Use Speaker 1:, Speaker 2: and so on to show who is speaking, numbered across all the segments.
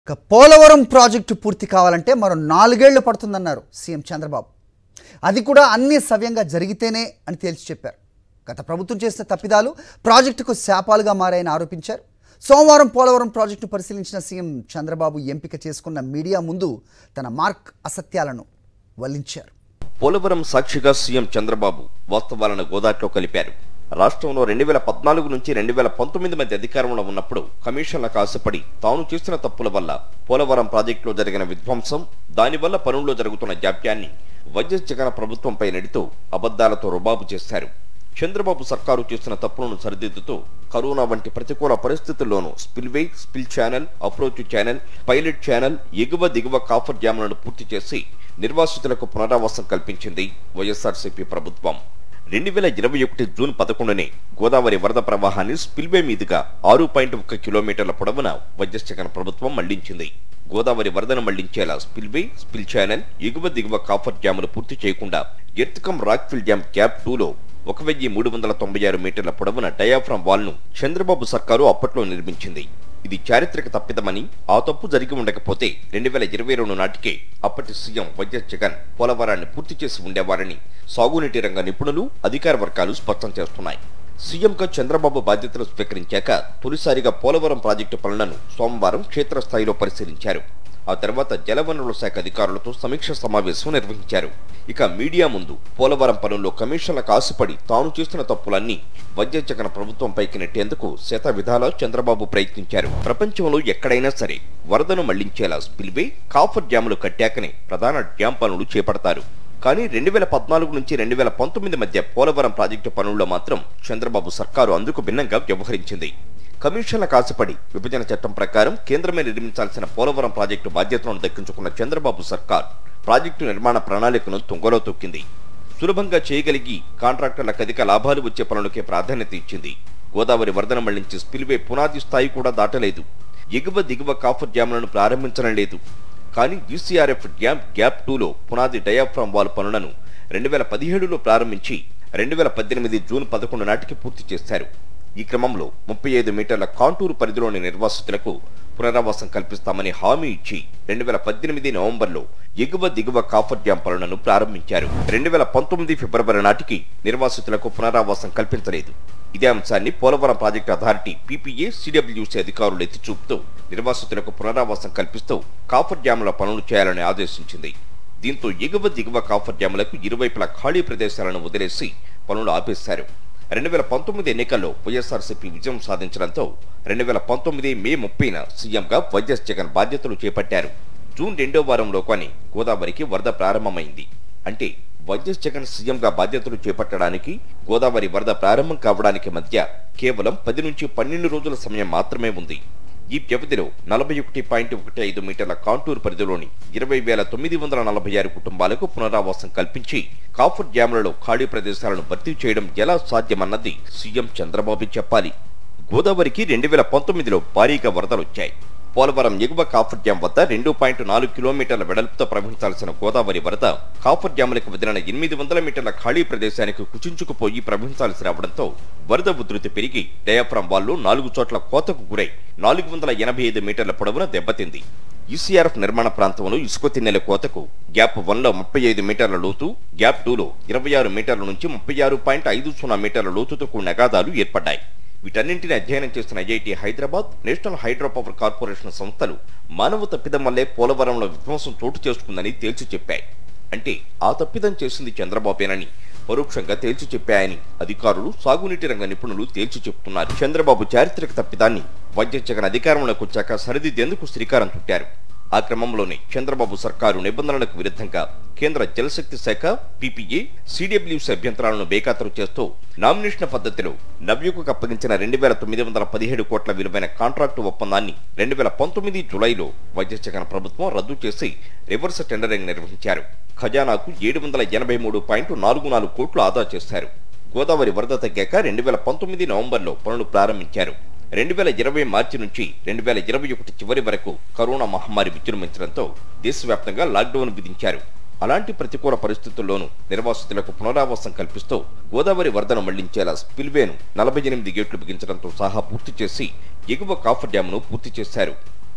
Speaker 1: ఇక పోలవరం ప్రాజెక్టు పూర్తి కావాలంటే మరో నాలుగేళ్లు పడుతుందన్నారు సీఎం చంద్రబాబు అది కూడా అన్ని సవ్యంగా జరిగితేనే అని తేల్చి చెప్పారు గత ప్రభుత్వం చేసిన తప్పిదాలు ప్రాజెక్టుకు శాపాలుగా మారాయని ఆరోపించారు సోమవారం పోలవరం ప్రాజెక్టును పరిశీలించిన సీఎం చంద్రబాబు ఎంపిక చేసుకున్న మీడియా ముందు తన మార్క్ అసత్యాలను వల్లించారు
Speaker 2: పోలవరం సాక్షిగా సీఎం చంద్రబాబు వాస్తవాలను గోదాట్లో కలిపారు రాష్ట్రంలో రెండు వేల పద్నాలుగు నుంచి రెండు వేల పంతొమ్మిది మధ్య అధికారంలో ఉన్నప్పుడు కమిషన్లకు ఆశపడి తాను చేసిన తప్పుల వల్ల పోలవరం ప్రాజెక్టులో జరిగిన విధ్వంసం దానివల్ల పనుల్లో జరుగుతున్న జాప్యాన్ని వైఎస్ జగన్ ప్రభుత్వంపై నెడుతూ అబద్ధాలతో రుబాబు చేశారు చంద్రబాబు సర్కారు చేసిన తప్పులను సరిదిద్దుతూ కరోనా వంటి ప్రతికూల పరిస్థితుల్లోనూ spillway spill channel approach channel pilot channel ఎగువ దిగువ కాఫర్ డ్యాములను పూర్తి చేసి నిర్వాసితులకు పునరావాసం కల్పించింది వైఎస్ఆర్సీపీ ప్రభుత్వం రెండు వేల ఇరవై ఒకటి జూన్ పదకొండునే గోదావరి వరద ప్రవాహాన్ని స్పిల్వే మీదుగా ఆరు పాయింట్ ఒక్క కిలోమీటర్ల పొడవున వైఎస్ జగన్ ప్రభుత్వం మళ్లించింది గోదావరి వరదను మళ్లించేలా స్పిల్వే స్పిల్ ఛానల్ ఎగువ దిగువ కాఫర్ డ్యాములు పూర్తి చేయకుండా ఎర్త్కమ్ రాక్ఫిల్ డ్యామ్ క్యాప్ టూలో ఒక వెయ్యి మూడు వందల తొంభై ఆరు మీటర్ల పొడవున డయాఫ్రామ్ వాల్ను చంద్రబాబు సర్కారు అప్పట్లో నిర్మించింది ఇది చారిత్రక తప్పిదమని ఆ తప్పు జరిగి ఉండకపోతే రెండు వేల ఇరవై రెండు నాటికే అప్పటి సీఎం వైఎస్ జగన్ పోలవరాన్ని పూర్తి చేసి ఉండేవారని సాగునీటి రంగ నిపుణులు అధికార వర్గాలు స్పష్టం చేస్తున్నాయి సీఎంగా చంద్రబాబు బాధ్యతలు స్వీకరించాక తొలిసారిగా పోలవరం ప్రాజెక్టు పనులను సోమవారం క్షేత్రస్థాయిలో పరిశీలించారు ఆ తర్వాత జలవనరుల శాఖ అధికారులతో సమీక్ష సమావేశం నిర్వహించారు ఇక మీడియా ముందు పోలవరం పనుల్లో కమిషన్లకు ఆశపడి తాను చేస్తున్న తప్పులన్నీ వైద్య జగన్ ప్రభుత్వంపైకి నెట్టేందుకు శత విధాలా చంద్రబాబు ప్రయత్నించారు ప్రపంచంలో ఎక్కడైనా సరే వరదను మళ్లించేలా స్పిల్వే కాఫర్ డ్యాములు కట్టాకనే ప్రధాన డ్యాం పనులు చేపడతారు కానీ రెండు వేల పద్నాలుగు నుంచి రెండు వేల పంతొమ్మిది మధ్య పోలవరం ప్రాజెక్టు పనుల్లో మాత్రం చంద్రబాబు సర్కారు అందుకు భిన్నంగా వ్యవహరించింది కమిషన్లకు ఆశపడి విభజన చట్టం ప్రకారం కేంద్రమే నిర్మించాల్సిన పోలవరం ప్రాజెక్టు బాధ్యతలను దక్కించుకున్న చంద్రబాబు సర్కార్ ప్రాజెక్టు నిర్మాణ ప్రణాళికను తుంగలో తొక్కింది సులభంగా చేయగలిగి కాంట్రాక్టర్లకు అధిక లాభాలు వచ్చే పనులకే ప్రాధాన్యత ఇచ్చింది గోదావరి వరదన మళ్లించి స్పిల్వే పునాది స్థాయి కూడా దాటలేదు ఎగువ దిగువ కాఫర్ డ్యాములను ప్రారంభించడం లేదు కానీ యూసీఆర్ఎఫ్ డ్యామ్ గ్యాప్ టూలో పునాది డయాఫ్రామ్ వాల్ పనులను రెండు వేల పదిహేడులో ప్రారంభించి రెండు వేల పద్దెనిమిది జూన్ పదకొండు నాటికి పూర్తి చేశారు ఈ క్రమంలో ముప్పై ఐదు మీటర్ల కాంటూరు పరిధిలోని నిర్వాసితులకు పునరావాసం కల్పిస్తామని హామీ ఇచ్చి రెండు వేల పద్దెనిమిది నవంబర్లో ఎగువ దిగువ కాఫర్ డ్యాం పనులను ప్రారంభించారు రెండు వేల పంతొమ్మిది ఫిబ్రవరి నాటికి నిర్వాసితులకు పునరావాసం కల్పించలేదు ఇదే అంశాన్ని Polavaram project authority PPA CWC అధికారులు ఎత్తి చూపుతూ నిర్వాసితులకు పునరావాసం కల్పిస్తూ కాఫర్ డ్యాముల పనులు చేయాలని ఆదేశించింది దీంతో ఎగువ దిగువ కాఫర్ డ్యాములకు ఇరువైపులా ఖాళీ ప్రదేశాలను వదిలేసి పనులు ఆపేశారు రెండు వేల పంతొమ్మిది ఎన్నికల్లో వైఎస్ఆర్సీపీ విజయం సాధించడంతో రెండు వేల పంతొమ్మిది మే ముప్పైన సీఎంగా వైఎస్ జగన్ బాధ్యతలు చేపట్టారు జూన్ రెండో వారంలో కానీ గోదావరికి వరద ప్రారంభమైంది అంటే వైఎస్ జగన్ సీఎంగా బాధ్యతలు చేపట్టడానికి గోదావరి వరద ప్రారంభం కావడానికి మధ్య కేవలం పది నుంచి పన్నెండు రోజుల సమయం మాత్రమే ఉంది ఈ వ్యవధిలో నలభై ఒకటి పాయింట్ ఒకటి ఐదు మీటర్ల కాంటూర్ పరిధిలోని ఇరవై వేల తొమ్మిది వందల నలభై ఆరు కుటుంబాలకు పునరావాసం కల్పించి కాఫర్ డ్యాములలో ఖాళీ ప్రదేశాలను భర్తీ చేయడం ఎలా సాధ్యమన్నది సీఎం చంద్రబాబు చెప్పాలి గోదావరికి రెండు వేల పంతొమ్మిదిలో భారీగా వరదలొచ్చాయి పోలవరం ఎగువ కాఫర్ డ్యాం వద్ద రెండు పాయింట్ నాలుగు కిలోమీటర్ల వెడల్పుతో ప్రవహించాల్సిన గోదావరి వరద కాఫర్ డ్యాములకు వదిలిన ఎనిమిది వందల మీటర్ల ఖాళీ ప్రదేశానికి కుచించుకుపోయి ప్రవహించాల్సి రావడంతో వరద ఉధృతి పెరిగి డయాఫ్రామ్ వాల్లు నాలుగు చోట్ల కోతకు గురై నాలుగు వందల ఎనభై ఐదు మీటర్ల పొడవున దెబ్బతింది ఈసీఆర్ఎఫ్ నిర్మాణ ప్రాంతంలో ఇసుక తిన్నెల కోతకు గ్యాప్ వన్ లో ముప్పై ఐదు మీటర్ల లోతు గ్యాప్ టూలో ఇరవై ఆరు మీటర్ల నుంచి ముప్పై ఆరు పాయింట్ ఐదు సున్నా మీటర్ల లోతుతో కూడిన అగాధాలు ఏర్పడ్డాయి వీటన్నింటిని అధ్యయనం చేస్తున్న IIT Hyderabad national hydro power corporation సంస్థలు మానవ తప్పిదం వల్లే పోలవరంలో విధ్వంసం చోటు చేసుకుందని తేల్చి చెప్పాయి అంటే ఆ తప్పిదం చేసింది చంద్రబాబేనని పరోక్షంగా తేల్చి చెప్పాయని అధికారులు సాగునీటి రంగ నిపుణులు తేల్చి చెప్తున్నారు చంద్రబాబు చారిత్రక తప్పిదాన్ని వైద్య జగన్ అధికారంలోకి వచ్చాక సరిదిద్దేందుకు శ్రీకారం చుట్టారు ఆ క్రమంలోనే చంద్రబాబు సర్కారు నిబంధనలకు విరుద్ధంగా కేంద్ర జలశక్తి శాఖ పీపీఏ సిడబ్ల్యూసీ అభ్యంతరాలను బేఖాతరు చేస్తూ నామినేషన్ పద్ధతిలో నవ్యుకు అప్పగించిన రెండు వేల తొమ్మిది వందల పదిహేడు కోట్ల విలువైన కాంట్రాక్టు ఒప్పందాన్ని రెండు వేల పంతొమ్మిది జులైలో వైఎస్ జగన్ ప్రభుత్వం రద్దు చేసి రివర్స్ టెండరింగ్ నిర్వహించారు ఖజానాకు ఏడు వందల ఎనభై మూడు పాయింట్ నాలుగు నాలుగు కోట్లు ఆదా చేశారు గోదావరి వరద తగ్గాక రెండు వేల పంతొమ్మిది నవంబర్లో పనులు ప్రారంభించారు రెండు వేల ఇరవై మార్చి నుంచి రెండు వేల ఇరవై ఒకటి చివరి వరకు కరోనా మహమ్మారి విజృంభించడంతో దేశవ్యాప్తంగా లాక్డౌన్ విధించారు అలాంటి ప్రతికూల పరిస్థితుల్లోనూ నిర్వాసితులకు పునరావాసం కల్పిస్తూ గోదావరి వరదను మళ్లించేలా స్పిల్వేను నలభై ఎనిమిది గేట్లు బిగించడంతో సహా పూర్తి చేసి ఎగువ కాఫర్ డ్యామును పూర్తి చేశారు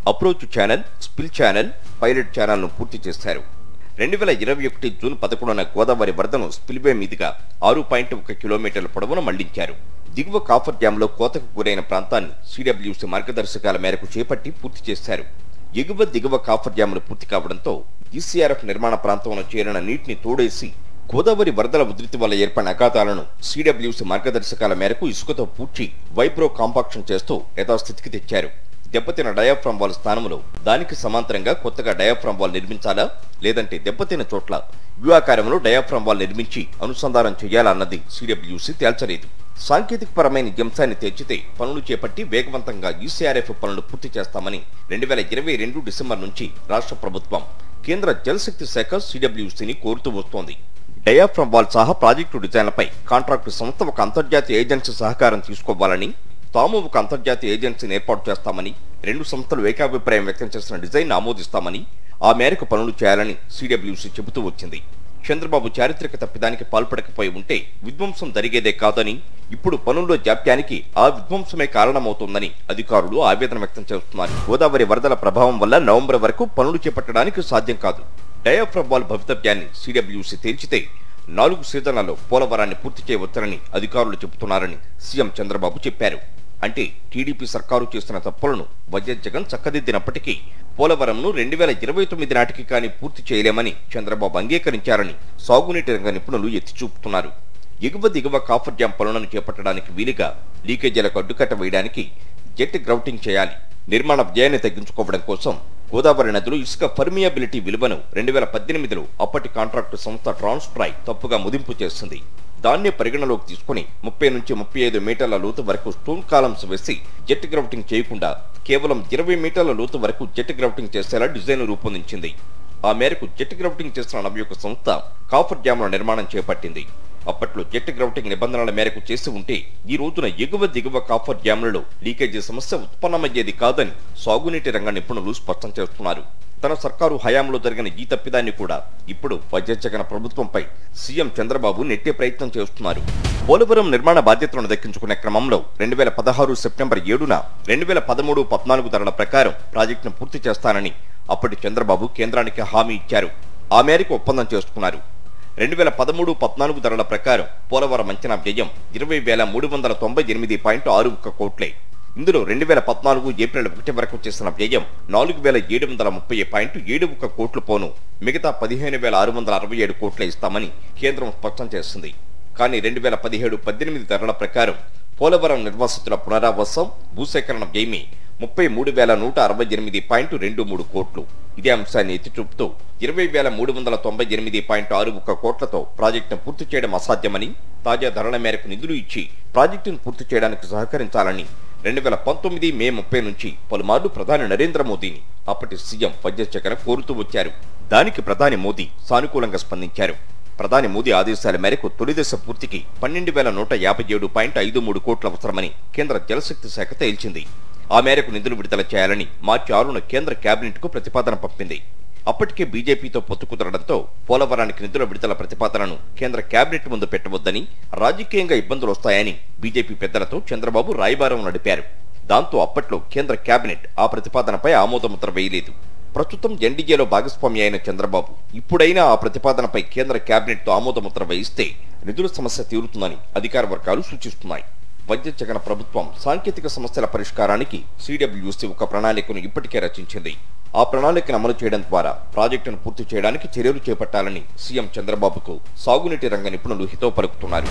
Speaker 2: approach channel spill channel pilot ఛానల్ను పూర్తి చేశారు రెండు వేల ఇరవై ఒకటి జూన్ పదకొండున గోదావరి వరదను స్పిల్వే మీదుగా ఆరు పాయింట్ ఒక కిలోమీటర్ల పొడవున మళ్లించారు దిగువ కాఫర్ డ్యాంలో కోతకు గురైన ప్రాంతాన్ని సిడబ్ల్యూసీ మార్గదర్శకాల మేరకు చేపట్టి పూర్తి చేశారు ఎగువ దిగువ కాఫర్ డ్యాములు పూర్తి కావడంతో ఈసీఆర్ఎఫ్ నిర్మాణ ప్రాంతంలో చేరిన నీటిని తోడేసి గోదావరి వరదల ఉధృతి వల్ల ఏర్పడిన అఘాతాలను సిడబ్ల్యూసీ మార్గదర్శకాల మేరకు ఇసుకతో పూడ్చి వైబ్రో కాంపాక్షన్ చేస్తూ యథాస్థితికి తెచ్చారు దెబ్బతిన డయాఫ్రామ్ వాల్ స్థానంలో దానికి సమాంతరంగా కొత్తగా డయాఫ్రామ్ వాల్ నిర్మించాలా లేదంటే దెబ్బతిన చోట్ల వ్యూహాకారంలో డయాఫ్రామ్ వాల్ నిర్మించి అనుసంధానం చేయాలా అన్నది సిడబ్ల్యూసీ తేల్చలేదు సాంకేతిక పరమైన ఈ అంశాన్ని తెచ్చితే పనులు చేపట్టి వేగవంతంగా ఈసీఆర్ఎఫ్ పనులు పూర్తి చేస్తామని రెండు వేల ఇరవై రెండు డిసెంబర్ నుంచి రాష్ట్ర ప్రభుత్వం కేంద్ర జలశక్తి శాఖ సిడబ్ల్యూసీని కోరుతూ వస్తోంది డయాఫ్రామ్ వాల్ సహా ప్రాజెక్టు డిజైన్లపై కాంట్రాక్టు సంస్థ ఒక అంతర్జాతీయ ఏజెన్సీ సహకారం తీసుకోవాలని తాము ఒక అంతర్జాతీయ ఏజెన్సీని ఏర్పాటు చేస్తామని రెండు సంస్థలు ఏకాభిప్రాయం వ్యక్తం చేసిన డిజైన్ ఆమోదిస్తామని ఆ మేరకు పనులు చేయాలని సిడబ్ల్యూసీ చెబుతూ వచ్చింది చంద్రబాబు చారిత్రక తప్పిదానికి పాల్పడకపోయి ఉంటే విధ్వంసం జరిగేదే కాదని ఇప్పుడు పనుల్లో జాప్యానికి ఆ విధ్వంసమే కారణమవుతోందని అధికారులు ఆవేదన వ్యక్తం చేస్తున్నారు గోదావరి వరదల ప్రభావం వల్ల నవంబర్ వరకు పనులు చేపట్టడానికి సాధ్యం కాదు డయాఫ్రమ్ వాల్ భవితవ్యాన్ని సిడబ్ల్యూసీ తేల్చితే నాలుగు సీజన్లలో పోలవరాన్ని పూర్తి చేయవచ్చని అధికారులు చెబుతున్నారని సీఎం చంద్రబాబు చెప్పారు అంటే టీడీపీ సర్కారు చేస్తున్న తప్పులను వైఎస్ జగన్ చక్కదిద్దినప్పటికీ పోలవరంను రెండు వేల ఇరవై తొమ్మిది నాటికి కానీ పూర్తి చేయలేమని చంద్రబాబు అంగీకరించారని సాగునీటి రంగ నిపుణులు ఎత్తి చూపుతున్నారు ఎగువ దిగువ కాఫర్ డ్యాం పనులను చేపట్టడానికి వీలుగా లీకేజీలకు అడ్డుకట్ట వేయడానికి జెట్ గ్రౌటింగ్ చేయాలి నిర్మాణ వ్యయాన్ని తగ్గించుకోవడం కోసం గోదావరి నదిలో ఇసుక పర్మియబిలిటీ విలువను రెండు వేల పద్దెనిమిదిలో అప్పటి కాంట్రాక్టు సంస్థ ట్రాన్స్ట్రాయ్ తప్పుగా ముదింపు చేసింది దాన్నే పరిగణలోకి తీసుకుని ముప్పై నుంచి ముప్పై ఐదు మీటర్ల లోతు వరకు స్టోన్ కాలమ్స్ వేసి జెట్ గ్రౌటింగ్ చేయకుండా కేవలం ఇరవై మీటర్ల లోతు వరకు జెట్ గ్రౌటింగ్ చేసేలా డిజైన్ రూపొందించింది ఆ మేరకు జెట్ గ్రౌటింగ్ చేసిన నవ్యొక సంస్థ కాఫర్ డ్యాముల నిర్మాణం చేపట్టింది అప్పట్లో జెట్ గ్రౌటింగ్ నిబంధనల మేరకు చేసి ఉంటే ఈ రోజున ఎగువ దిగువ కాఫర్ డ్యాములలో లీకేజీ సమస్య ఉత్పన్నమయ్యేది కాదని సాగునీటి రంగ నిపుణులు స్పష్టం చేస్తున్నారు తన సర్కారు హయాంలో జరిగిన ఈ తప్పిదాన్ని కూడా ఇప్పుడు వైఎస్ జగన్ ప్రభుత్వంపై సీఎం చంద్రబాబు నెట్టే ప్రయత్నం చేస్తున్నారు పోలవరం నిర్మాణ బాధ్యతలను దక్కించుకునే క్రమంలో రెండు వేల పదహారు సెప్టెంబర్ ఏడున రెండు వేల పదమూడు పద్నాలుగు ధరల ప్రకారం ప్రాజెక్టును పూర్తి చేస్తానని అప్పటి చంద్రబాబు కేంద్రానికి హామీ ఇచ్చారు ఆ మేరకు ఒప్పందం చేసుకున్నారు రెండు వేల పదమూడు పద్నాలుగు ధరల ప్రకారం పోలవరం అంచనా వ్యయం ఇరవై వేల మూడు వందల తొంభై ఎనిమిది పాయింట్ ఆరు ఒక్క కోట్లే ఇందులో రెండు వేల పద్నాలుగు ఏప్రిల్ ఒకటి వరకు చేసిన వ్యయం నాలుగు వేల ఏడు వందల ముప్పై పాయింట్ ఏడు ఒక్క కోట్లు పోను మిగతా పదిహేను వేల ఆరు వందల అరవై ఏడు కోట్లే ఇస్తామని కేంద్రం స్పష్టం చేస్తుంది కానీ రెండు వేల పదిహేడు పద్దెనిమిది ధరల ప్రకారం పోలవరం నిర్వాసితుల పునరావాసం భూసేకరణ వ్యయమి ముప్పై మూడు వేల నూట అరవై ఎనిమిది పాయింట్ రెండు మూడు కోట్లు ఇదే అంశాన్ని ఎత్తి చూపుతూ ఇరవై వేల మూడు వందల తొంభై ఎనిమిది పాయింట్ ఆరు ఒక్క కోట్లతో ప్రాజెక్టును పూర్తి చేయడం అసాధ్యమని తాజా ధరల మేరకు నిధులు ఇచ్చి ప్రాజెక్టును పూర్తి చేయడానికి సహకరించాలని రెండు వేల పంతొమ్మిది మే ముప్పై నుంచి పలుమార్లు ప్రధాని నరేంద్ర మోదీని అప్పటి సీఎం వైఎస్ జగన్ కోరుతూ వచ్చారు దానికి ప్రధాని మోదీ సానుకూలంగా స్పందించారు ప్రధాని మోదీ ఆదేశాల మేరకు తొలిదశ పూర్తికి పన్నెండు వేల నూట యాభై ఏడు పాయింట్ ఐదు మూడు కోట్ల అవసరమని కేంద్ర జలశక్తి శాఖ తేల్చింది ఆ మేరకు నిధులు విడుదల చేయాలని మార్చి ఆరున కేంద్ర కేబినెట్ కు ప్రతిపాదన పంపింది అప్పటికే బీజేపీతో పొత్తు కుదరడంతో పోలవరానికి నిధుల విడుదల ప్రతిపాదనను కేంద్ర కేబినెట్ ముందు పెట్టవద్దని రాజకీయంగా ఇబ్బందులు వస్తాయని బీజేపీ పెద్దలతో చంద్రబాబు రాయబారం నడిపారు దాంతో అప్పట్లో కేంద్ర కేబినెట్ ఆ ప్రతిపాదనపై ఆమోదముద్ర వేయలేదు ప్రస్తుతం ఎన్డీఏలో భాగస్వామి అయిన చంద్రబాబు ఇప్పుడైనా ఆ ప్రతిపాదనపై కేంద్ర కేబినెట్తో ఆమోదముద్ర వేయిస్తే నిధుల సమస్య తీరుతుందని అధికార వర్గాలు సూచిస్తున్నాయి వైద్య జగన్ ప్రభుత్వం సాంకేతిక సమస్యల పరిష్కారానికి సిడబ్ల్యూసీ ఒక ప్రణాళికను ఇప్పటికే రచించింది ఆ ప్రణాళికను అమలు చేయడం ద్వారా ప్రాజెక్టును పూర్తి చేయడానికి చర్యలు చేపట్టాలని సీఎం చంద్రబాబుకు సాగునీటి రంగ నిపుణులు హితవు పలుకుతున్నారు